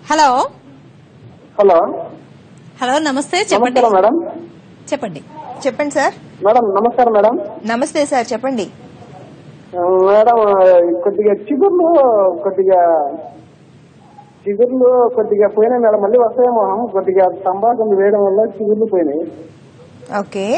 Hello hello hello నమస్తే చెప్పండి నమస్కారం మేడం చెప్పండి చెప్పండి సార్ మేడం నమస్కారం మేడం నమస్తే సార్ చెప్పండి ఆ, మేడం ఆ, కొద్దిగా చిగుర్లు కొద్దిగా చిగుర్లు కొద్దిగా పోయినాయి మేడం మళ్ళీ వస్తాయేమో కొద్దిగా తంబాకు వేయడం వల్ల చిగుర్లు పోయినాయి ఓకే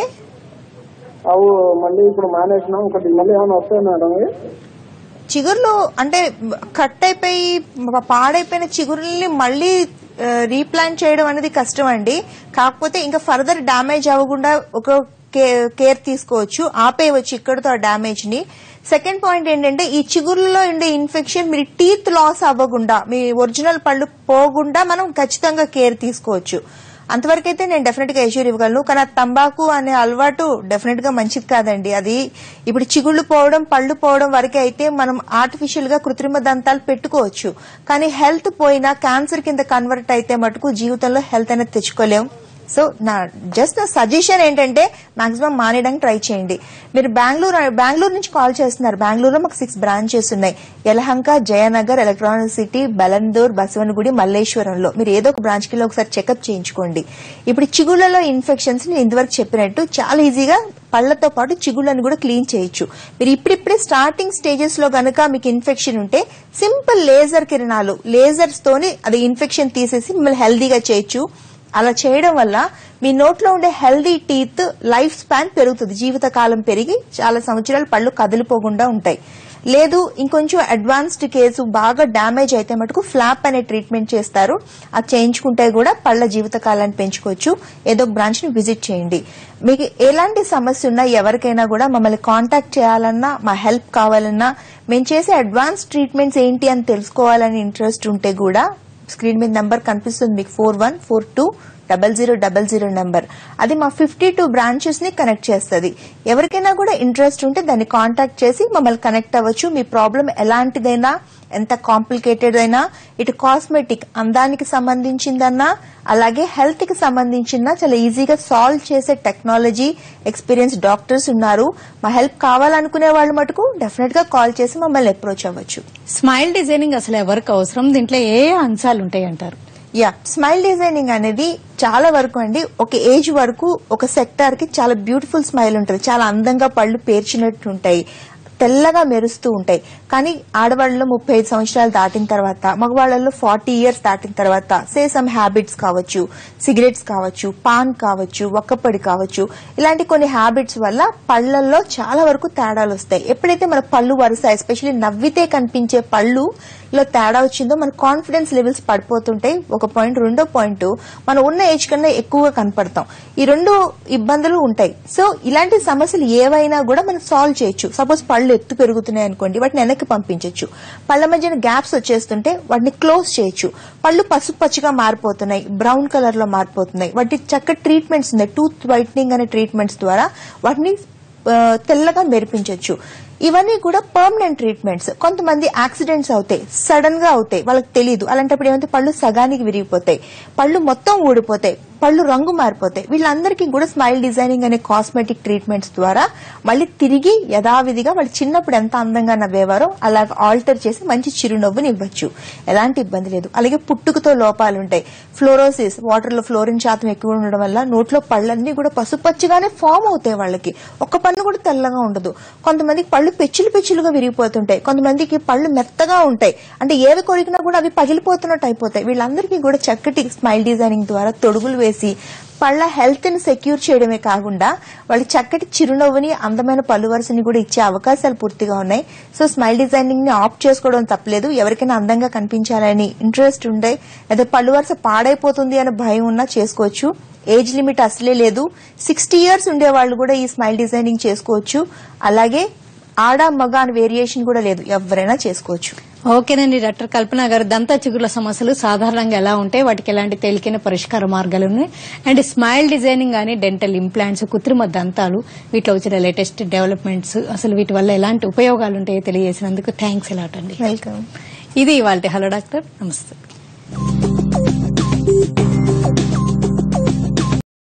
అవు మళ్ళీ ఇప్పుడు మానేసినాం కొద్దిగా మళ్ళీ ఏమైనా వస్తాయి మేడం ఇవి? చిగుర్లు అంటే కట్ అయిపోయి పాడైపోయిన చిగురుల్ని మళ్ళీ రీప్లాంట్ చేయడం అనేది కష్టం అండి కాకపోతే ఇంకా ఫర్దర్ డ్యామేజ్ అవ్వకుండా ఒక కేర్ తీసుకోవచ్చు ఆపేయవచ్చు ఇక్కడతో ఆ డ్యామేజ్ ని సెకండ్ పాయింట్ ఏంటంటే ఈ చిగుర్లలో ఉండే ఇన్ఫెక్షన్ మీరు టీత్ లాస్ అవ్వకుండా మీ ఒరిజినల్ పళ్ళు పోకుండా మనం ఖచ్చితంగా కేర్ తీసుకోవచ్చు అంతవరకు అయితే నేను డెఫినెట్ గా ఎష్యూర్ ఇవ్వగలను కానీ ఆ తంబాకు అనే అలవాటు డెఫినెట్ గా మంచిది కాదండి అది ఇప్పుడు చిగుళ్ళు పోవడం పళ్ళు పోవడం వరకే అయితే మనం ఆర్టిఫిషియల్ గా కృత్రిమ దంతాలు పెట్టుకోవచ్చు కానీ హెల్త్ పోయినా క్యాన్సర్ కింద కన్వర్ట్ అయితే మటుకు జీవితంలో హెల్త్ అనేది తెచ్చుకోలేం సో నా జస్ట్ నా సజెషన్ ఏంటంటే మాక్సిమం మానేయడానికి ట్రై చేయండి మీరు బెంగళూరు బెంగళూరు నుంచి కాల్ చేస్తున్నారు బెంగళూరులో మాకు సిక్స్ బ్రాంచెస్ ఉన్నాయి యలహంక జయనగర్ ఎలక్ట్రానిక్ సిటీ బెలందూర్ బసవనగుడి మల్లేశ్వరంలో మీరు ఏదో ఒక బ్రాంచ్ కి ఒకసారి చెకప్ చేయించుకోండి ఇప్పుడు చిగుళ్లలో ఇన్ఫెక్షన్స్ నేను ఇంతవరకు చెప్పినట్టు చాలా ఈజీగా పళ్లతో పాటు చిగుళ్ళని కూడా క్లీన్ చేయొచ్చు మీరు ఇప్పుడిప్పుడే స్టార్టింగ్ స్టేజెస్ లో గనుక మీకు ఇన్ఫెక్షన్ ఉంటే సింపుల్ లేజర్ కిరణాలు లేజర్స్ తోని అది ఇన్ఫెక్షన్ తీసేసి మిమ్మల్ని హెల్దీగా చేయొచ్చు అలా చేయడం వల్ల మీ నోట్లో ఉండే హెల్దీ టీత్ లైఫ్ స్పాన్ పెరుగుతుంది జీవితకాలం పెరిగి చాలా సంవత్సరాలు పళ్ళు కదిలిపోకుండా ఉంటాయి లేదు ఇంకొంచెం అడ్వాన్స్డ్ కేసు బాగా డ్యామేజ్ అయితే మటుకు ఫ్లాప్ అనే ట్రీట్మెంట్ చేస్తారు అది చేయించుకుంటే కూడా పళ్ళ జీవితకాలాన్ని పెంచుకోవచ్చు ఏదో ఒక బ్రాంచ్ ని విజిట్ చేయండి మీకు ఎలాంటి సమస్య ఉన్నా ఎవరికైనా కూడా మమ్మల్ని కాంటాక్ట్ చేయాలన్నా మా హెల్ప్ కావాలన్నా మేము చేసే అడ్వాన్స్ ట్రీట్మెంట్స్ ఏంటి అని తెలుసుకోవాలని ఇంట్రెస్ట్ ఉంటే కూడా స్క్రీన్ మీద నంబర్ కనిపిస్తుంది మీకు four one four two double zero double zero number అది మా ఫిఫ్టీ టూ బ్రాంచెస్ ని కనెక్ట్ చేస్తుంది ఎవరికైనా కూడా ఇంట్రెస్ట్ ఉంటే దాన్ని కాంటాక్ట్ చేసి మమ్మల్ని కనెక్ట్ అవ్వచ్చు మీ ప్రాబ్లం ఎలాంటిదైనా ఎంత కాంప్లికేటెడ్ అయినా ఇటు కాస్మెటిక్ అందానికి సంబంధించిందన్నా అలాగే హెల్త్ కి సంబంధించిన చాలా ఈజీగా సాల్వ్ చేసే టెక్నాలజీ ఎక్స్పీరియన్స్ డాక్టర్స్ ఉన్నారు మా హెల్ప్ కావాలనుకునే వాళ్ళు మటుకు డెఫినెట్ గా కాల్ చేసి మమ్మల్ని అప్రోచ్ అవ్వచ్చు స్మైల్ డిజైనింగ్ అసలు ఎవరికి అవసరం దీంట్లో ఏ అంశాలు ఉంటాయి అంటారు యా స్మైల్ డిజైనింగ్ అనేది చాలా వరకు అండి ఒక ఏజ్ వరకు ఒక సెక్టార్ కి చాలా బ్యూటిఫుల్ స్మైల్ ఉంటుంది చాలా అందంగా పళ్ళు పేర్చినట్టు ఉంటాయి తెల్లగా మెరుస్తూ ఉంటాయి కానీ ఆడవాళ్ళలో ముప్పై ఐదు సంవత్సరాలు దాటిన తర్వాత మగవాళ్ళలో ఫార్టీ ఇయర్స్ దాటిన తర్వాత సే సమ్ హ్యాబిట్స్ కావచ్చు సిగరెట్స్ కావచ్చు పాన్ కావచ్చు ఒక్కపడి కావచ్చు ఇలాంటి కొన్ని హ్యాబిట్స్ వల్ల పళ్ళల్లో చాలా వరకు తేడాలు వస్తాయి ఎప్పుడైతే మన పళ్ళు వరుస ఎస్పెషల్లీ నవ్వితే కనిపించే పళ్ళు లో తేడా వచ్చిందో మన కాన్ఫిడెన్స్ లెవెల్స్ పడిపోతుంటాయి ఒక పాయింట్ రెండో పాయింట్ మనం ఉన్న ఏజ్ కన్నా ఎక్కువగా కనపడతాం ఈ రెండు ఇబ్బందులు ఉంటాయి సో ఇలాంటి సమస్యలు ఏవైనా కూడా మనం సాల్వ్ చేయొచ్చు సపోజ్ పళ్ళు ఎత్తు పెరుగుతున్నాయి అనుకోండి వాటిని వెనక్కి పంపించవచ్చు పళ్ళ మధ్యన గ్యాప్స్ వచ్చేస్తుంటే వాటిని క్లోజ్ చేయొచ్చు పళ్ళు పసుపు పచ్చిగా మారిపోతున్నాయి బ్రౌన్ కలర్ లో మారిపోతున్నాయి వాటి చక్కటి ట్రీట్మెంట్స్ ఉన్నాయి టూత్ వైట్నింగ్ అనే ట్రీట్మెంట్స్ ద్వారా వాటిని ఆ, తెల్లగా మెరిపించవచ్చు ఇవన్నీ కూడా పర్మనెంట్ ట్రీట్మెంట్స్ కొంతమంది యాక్సిడెంట్స్ అవుతాయి సడన్ గా అవుతాయి వాళ్ళకి తెలియదు అలాంటప్పుడు ఏమైతే పళ్ళు సగానికి విరిగిపోతాయి పళ్ళు మొత్తం ఊడిపోతాయి పళ్ళు రంగు మారిపోతాయి వీళ్ళందరికీ కూడా స్మైల్ డిజైనింగ్ అనే కాస్మెటిక్ ట్రీట్మెంట్స్ ద్వారా మళ్ళీ తిరిగి యథావిధిగా వాళ్ళు చిన్నప్పుడు ఎంత అందంగా నవ్వేవారో అలా ఆల్టర్ చేసి మంచి చిరునవ్వుని ఇవ్వచ్చు ఎలాంటి ఇబ్బంది లేదు అలాగే పుట్టుకతో లోపాలు ఉంటాయి ఫ్లోరోసిస్ వాటర్ లో ఫ్లోరిన్ శాతం ఎక్కువ ఉండడం వల్ల నోట్లో పళ్ళన్నీ కూడా పసుపచ్చిగానే ఫామ్ అవుతాయి వాళ్ళకి ఒక్క పన్ను కూడా తెల్లగా ఉండదు కొంతమందికి పళ్ళు పెచ్చులు పెచ్చులుగా విరిగిపోతుంటాయి కొంతమందికి పళ్ళు మెత్తగా ఉంటాయి అంటే ఏవి కొరికినా కూడా అవి పగిలిపోతున్నట్టు అయిపోతాయి వీళ్ళందరికీ కూడా చక్కటి స్మైల్ డిజైనింగ్ ద్వారా తొడుగులు వేసి పళ్ళ హెల్త్ ని సెక్యూర్ చేయడమే కాకుండా వాళ్ళ చక్కటి చిరునవ్వుని అందమైన పళ్ళు వరుసని కూడా ఇచ్చే అవకాశాలు పూర్తిగా ఉన్నాయి సో స్మైల్ డిజైనింగ్ ని ఆప్ట్ చేసుకోవడం తప్పలేదు ఎవరికైనా అందంగా కనిపించాలని ఇంట్రెస్ట్ ఉండే లేదా పళ్ళు వరుస పాడైపోతుంది అనే భయం ఉన్నా చేసుకోవచ్చు ఏజ్ లిమిట్ అసలే లేదు సిక్స్టీ ఇయర్స్ ఉండే వాళ్ళు కూడా ఈ స్మైల్ డిజైనింగ్ చేసుకోవచ్చు అలాగే ఆడ మగ అని వేరియేషన్ కూడా లేదు ఎవరైనా చేసుకోవచ్చు ఓకేనండి డాక్టర్ కల్పన గారు దంత చిగుర్ల సమస్యలు సాధారణంగా ఎలా ఉంటాయి వాటికి ఎలాంటి తేలికైన పరిష్కార మార్గాలు ఉన్నాయి అండ్ స్మైల్ డిజైనింగ్ కానీ డెంటల్ ఇంప్లాంట్స్ కృత్రిమ దంతాలు వీటిలో వచ్చిన లేటెస్ట్ డెవలప్మెంట్స్ అసలు వీటి వల్ల ఎలాంటి ఉపయోగాలు ఉంటాయో తెలియజేసినందుకు థ్యాంక్స్ ఎలాట్ అండి వెల్కమ్ ఇది ఇవాళ హలో డాక్టర్ నమస్తే